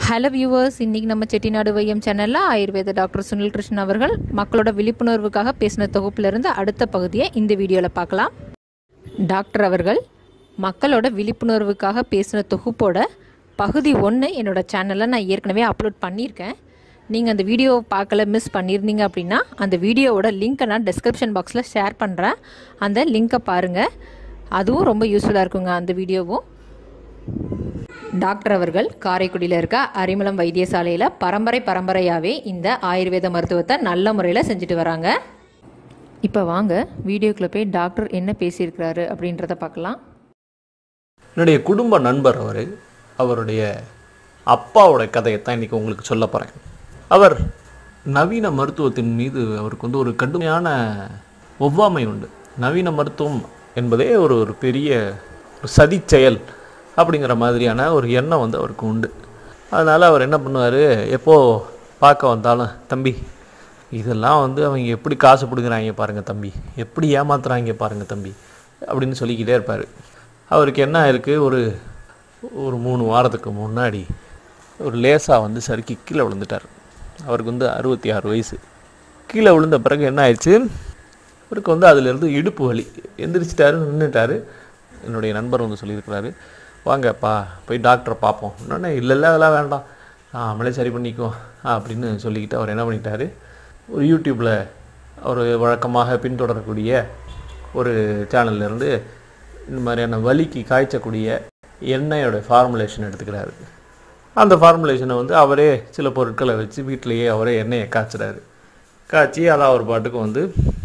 hello viewers இன்றைக்கி நம்ம செட்டிநாடு வையம் சேனலில் ஆயுர்வேத டாக்டர் சுனில் கிருஷ்ணன் அவர்கள் மக்களோட விழிப்புணர்வுக்காக பேசின தொகுப்பிலிருந்து அடுத்த பகுதியை இந்த வீடியோவில் பார்க்கலாம் டாக்டர் அவர்கள் மக்களோட விழிப்புணர்வுக்காக பேசின தொகுப்போட பகுதி ஒன்று என்னோட சேனலில் நான் ஏற்கனவே அப்லோட் பண்ணியிருக்கேன் நீங்கள் அந்த வீடியோவை பார்க்கல மிஸ் பண்ணியிருந்தீங்க அப்படின்னா அந்த வீடியோவோட லிங்க்கை நான் டிஸ்கிரிப்ஷன் பாக்ஸில் ஷேர் பண்ணுறேன் அந்த லிங்க்கை பாருங்கள் அதுவும் ரொம்ப யூஸ்ஃபுல்லாக இருக்குங்க அந்த வீடியோவும் டாக்டர் அவர்கள் காரைக்குடியில் இருக்க அரிமளம் வைத்தியசாலையில் பரம்பரை பரம்பரையாகவே இந்த ஆயுர்வேத மருத்துவத்தை நல்ல முறையில் செஞ்சுட்டு வராங்க இப்போ வாங்க வீடியோக்குள்ளே போய் டாக்டர் என்ன பேசியிருக்கிறாரு அப்படின்றத பார்க்கலாம் என்னுடைய குடும்ப நண்பர் அவர் அவருடைய அப்பாவோட கதையை தான் இன்றைக்கி உங்களுக்கு சொல்ல போகிறேன் அவர் நவீன மருத்துவத்தின் மீது அவருக்கு வந்து ஒரு கடுமையான ஒவ்வாமை உண்டு நவீன மருத்துவம் என்பதே ஒரு ஒரு பெரிய ஒரு சதி செயல் அப்படிங்கிற மாதிரியான ஒரு எண்ணம் வந்து அவருக்கு உண்டு அதனால் அவர் என்ன பண்ணுவார் எப்போ பார்க்க வந்தாலும் தம்பி இதெல்லாம் வந்து அவங்க எப்படி காசு பிடுங்குறாங்க பாருங்கள் தம்பி எப்படி ஏமாத்துறாங்க பாருங்கள் தம்பி அப்படின்னு சொல்லிக்கிட்டே இருப்பார் அவருக்கு என்ன இருக்குது ஒரு ஒரு மூணு வாரத்துக்கு முன்னாடி ஒரு லேசாக வந்து சறுக்கி கீழே விழுந்துட்டார் அவருக்கு வந்து அறுபத்தி ஆறு வயசு கீழே விழுந்த பிறகு என்ன ஆயிடுச்சு அவருக்கு வந்து அதிலிருந்து இடுப்பு வலி எந்திரிச்சிட்டாரு நின்றுட்டாரு என்னுடைய நண்பர் வந்து சொல்லியிருக்கிறாரு வாங்கப்பா போய் டாக்டரை பார்ப்போம் இன்னொன்னே இல்லை இல்லை அதெல்லாம் வேண்டாம் நாமளே சரி பண்ணிக்குவோம் அப்படின்னு சொல்லிக்கிட்டு அவர் என்ன பண்ணிட்டாரு ஒரு யூடியூப்பில் அவர் வழக்கமாக பின்தொடரக்கூடிய ஒரு சேனல்ல இருந்து இந்த மாதிரியான வலிக்கு காய்ச்சக்கூடிய எண்ணெயோட ஃபார்முலேஷன் எடுத்துக்கிறாரு அந்த ஃபார்முலேஷனை வந்து அவரே சில பொருட்களை வச்சு வீட்டிலேயே அவரே எண்ணெயை காய்ச்சுறாரு காய்ச்சி அதை அவர் பாட்டுக்கு வந்து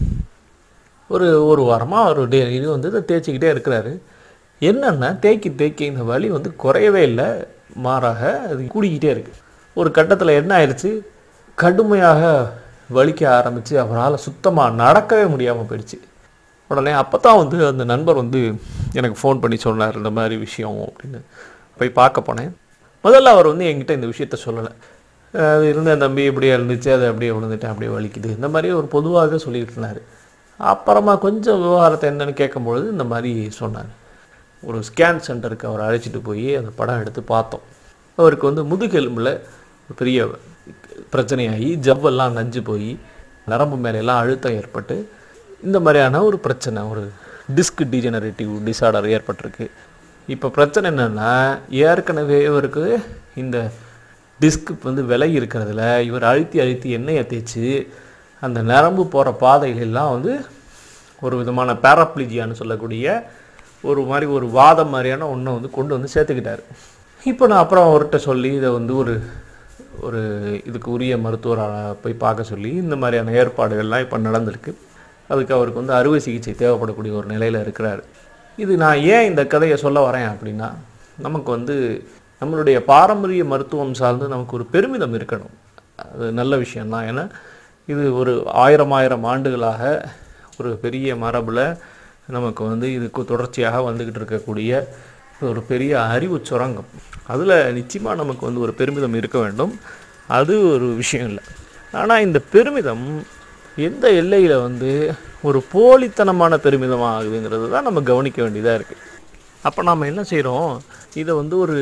ஒரு ஒரு வாரமாக அவர் டெய்லி வந்து இதை தேய்ச்சிக்கிட்டே இருக்கிறாரு என்னென்னா தேய்க்கி தேய்க்கி இந்த வலி வந்து குறையவே இல்லை மாறாக அது கூடிக்கிட்டே இருக்குது ஒரு கட்டத்தில் என்ன ஆயிடுச்சு கடுமையாக வலிக்க ஆரம்பித்து அவரால் சுத்தமாக நடக்கவே முடியாமல் போயிடுச்சு உடனே அப்போ தான் வந்து அந்த நண்பர் வந்து எனக்கு ஃபோன் பண்ணி சொன்னார் இந்த மாதிரி விஷயம் அப்படின்னு போய் பார்க்க போனேன் முதல்ல அவர் வந்து என்கிட்ட இந்த விஷயத்த சொல்லலை அது இருந்த தம்பி இப்படியே இருந்துச்சு அது அப்படியே விழுந்துட்டேன் அப்படியே வலிக்குது இந்த மாதிரி ஒரு பொதுவாக சொல்லிட்டு இருந்தார் அப்புறமா கொஞ்சம் விவகாரத்தை என்னன்னு கேட்கும்பொழுது இந்த மாதிரி சொன்னார் ஒரு ஸ்கேன் சென்டருக்கு அவர் அழைச்சிட்டு போய் அந்த படம் எடுத்து பார்த்தோம் அவருக்கு வந்து முதுகெலும்பில் ஒரு பெரிய பிரச்சனையாகி ஜவ்வெல்லாம் நஞ்சு போய் நரம்பு மேலெல்லாம் அழுத்தம் ஏற்பட்டு இந்த மாதிரியான ஒரு பிரச்சனை ஒரு டிஸ்க் டீஜெனரேட்டிவ் டிசார்டர் ஏற்பட்டிருக்கு இப்போ பிரச்சனை என்னென்னா ஏற்கனவே இவருக்கு இந்த டிஸ்க் வந்து விலகி இருக்கிறதுல இவர் அழுத்தி அழுத்தி எண்ணெயை தேய்ச்சி அந்த நரம்பு போகிற பாதைகளெல்லாம் வந்து ஒரு விதமான பேராப்ளிஜியான்னு சொல்லக்கூடிய ஒரு மாதிரி ஒரு வாதம் மாதிரியான ஒன்றை வந்து கொண்டு வந்து சேர்த்துக்கிட்டாரு இப்போ நான் அப்புறம் அவர்கிட்ட சொல்லி இதை வந்து ஒரு ஒரு இதுக்கு உரிய மருத்துவரை போய் பார்க்க சொல்லி இந்த மாதிரியான ஏற்பாடுகள்லாம் இப்போ நடந்திருக்கு அதுக்கு அவருக்கு வந்து அறுவை சிகிச்சை தேவைப்படக்கூடிய ஒரு நிலையில் இருக்கிறார் இது நான் ஏன் இந்த கதையை சொல்ல வரேன் அப்படின்னா நமக்கு வந்து நம்மளுடைய பாரம்பரிய மருத்துவம் சார்ந்து நமக்கு ஒரு பெருமிதம் இருக்கணும் அது நல்ல விஷயம்தான் ஏன்னா இது ஒரு ஆயிரம் ஆயிரம் ஆண்டுகளாக ஒரு பெரிய மரபில் நமக்கு வந்து இதுக்கு தொடர்ச்சியாக வந்துக்கிட்டு இருக்கக்கூடிய ஒரு பெரிய அறிவு சுரங்கம் அதில் நிச்சயமாக நமக்கு வந்து ஒரு பெருமிதம் இருக்க வேண்டும் அது ஒரு விஷயம் இல்லை ஆனால் இந்த பெருமிதம் எந்த எல்லையில் வந்து ஒரு போலித்தனமான பெருமிதம் ஆகுதுங்கிறது தான் நம்ம கவனிக்க வேண்டியதாக இருக்குது அப்போ நாம் என்ன செய்கிறோம் இதை வந்து ஒரு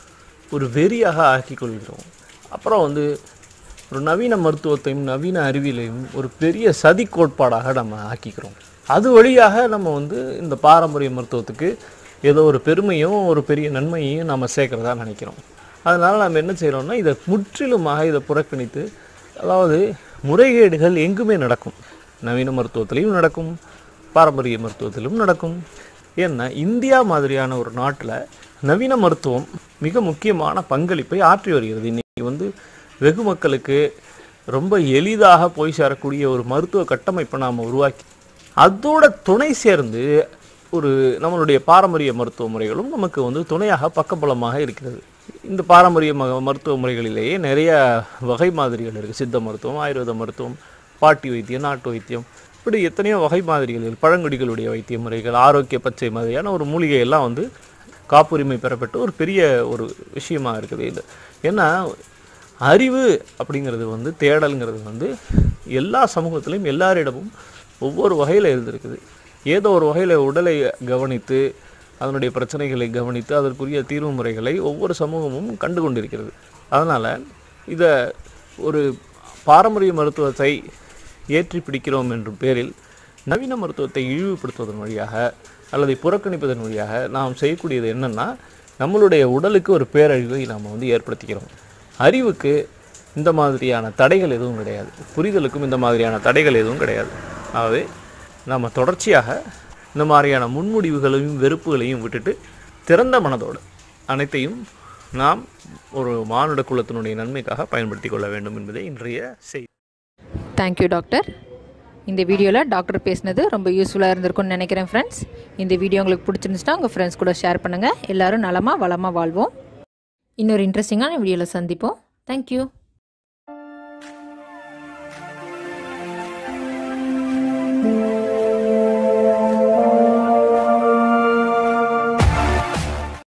ஒரு வெறியாக ஆக்கி கொள்கிறோம் அப்புறம் வந்து ஒரு நவீன மருத்துவத்தையும் நவீன அறிவியலையும் ஒரு பெரிய சதி கோட்பாடாக நம்ம ஆக்கிக்கிறோம் அது வழியாக நம்ம வந்து இந்த பாரம்பரிய மருத்துவத்துக்கு ஏதோ ஒரு பெருமையும் ஒரு பெரிய நன்மையையும் நம்ம சேர்க்குறதா நினைக்கிறோம் அதனால் நம்ம என்ன செய்கிறோம்னா இதை முற்றிலுமாக இதை புறக்கணித்து அதாவது முறைகேடுகள் எங்குமே நடக்கும் நவீன மருத்துவத்திலையும் நடக்கும் பாரம்பரிய மருத்துவத்திலும் நடக்கும் ஏன்னா இந்தியா மாதிரியான ஒரு நாட்டில் நவீன மருத்துவம் மிக முக்கியமான பங்களிப்பை ஆற்றி வருகிறது இன்றைக்கி வந்து வெகு மக்களுக்கு ரொம்ப எளிதாக போய் சேரக்கூடிய ஒரு மருத்துவ கட்டமைப்பை நாம் உருவாக்கி அதோட துணை சேர்ந்து ஒரு நம்மளுடைய பாரம்பரிய மருத்துவ முறைகளும் நமக்கு வந்து துணையாக பக்கபலமாக இருக்கிறது இந்த பாரம்பரிய ம மருத்துவ முறைகளிலேயே நிறைய வகை மாதிரிகள் இருக்குது சித்த மருத்துவம் ஆயுர்வேத மருத்துவம் பாட்டி வைத்தியம் நாட்டு வைத்தியம் இப்படி எத்தனையோ வகை மாதிரிகள் இருக்குது பழங்குடிகளுடைய வைத்திய முறைகள் ஆரோக்கிய பச்சை மாதிரியான ஒரு மூலிகை எல்லாம் வந்து காப்புரிமை பெறப்பட்டு ஒரு பெரிய ஒரு விஷயமா இருக்குது இது ஏன்னா அறிவு அப்படிங்கிறது வந்து தேடல்ங்கிறது வந்து எல்லா சமூகத்திலையும் எல்லாரிடமும் ஒவ்வொரு வகையில் இருந்திருக்குது ஏதோ ஒரு வகையில் உடலை கவனித்து அதனுடைய பிரச்சனைகளை கவனித்து அதற்குரிய தீர்வு முறைகளை ஒவ்வொரு சமூகமும் கண்டு கொண்டிருக்கிறது அதனால் இதை ஒரு பாரம்பரிய மருத்துவத்தை ஏற்றி பிடிக்கிறோம் என்ற பேரில் நவீன மருத்துவத்தை இழிவுபடுத்துவதன் வழியாக அல்லது புறக்கணிப்பதன் வழியாக நாம் செய்யக்கூடியது என்னென்னா நம்மளுடைய உடலுக்கு ஒரு பேரழிவை நாம் வந்து ஏற்படுத்திக்கிறோம் அறிவுக்கு இந்த மாதிரியான தடைகள் எதுவும் கிடையாது புரிதலுக்கும் இந்த மாதிரியான தடைகள் எதுவும் கிடையாது ஆகவே நாம் தொடர்ச்சியாக இந்த மாதிரியான முன்முடிவுகளையும் வெறுப்புகளையும் விட்டுட்டு திறந்த மனதோடு அனைத்தையும் நாம் ஒரு மானுட குலத்தினுடைய நன்மைக்காக பயன்படுத்தி கொள்ள வேண்டும் என்பதே இன்றைய செய்தி தேங்க்யூ டாக்டர் இந்த வீடியோவில் டாக்டர் பேசினது ரொம்ப யூஸ்ஃபுல்லாக இருந்திருக்கும்னு நினைக்கிறேன் ஃப்ரெண்ட்ஸ் இந்த வீடியோ உங்களுக்கு பிடிச்சிருந்துச்சுன்னா உங்கள் ஃப்ரெண்ட்ஸ் கூட ஷேர் பண்ணுங்கள் எல்லோரும் நலமாக வளமாக வாழ்வோம் இன்னொரு இன்ட்ரெஸ்டிங்கான வீடியோவில் சந்திப்போம் தேங்க்யூ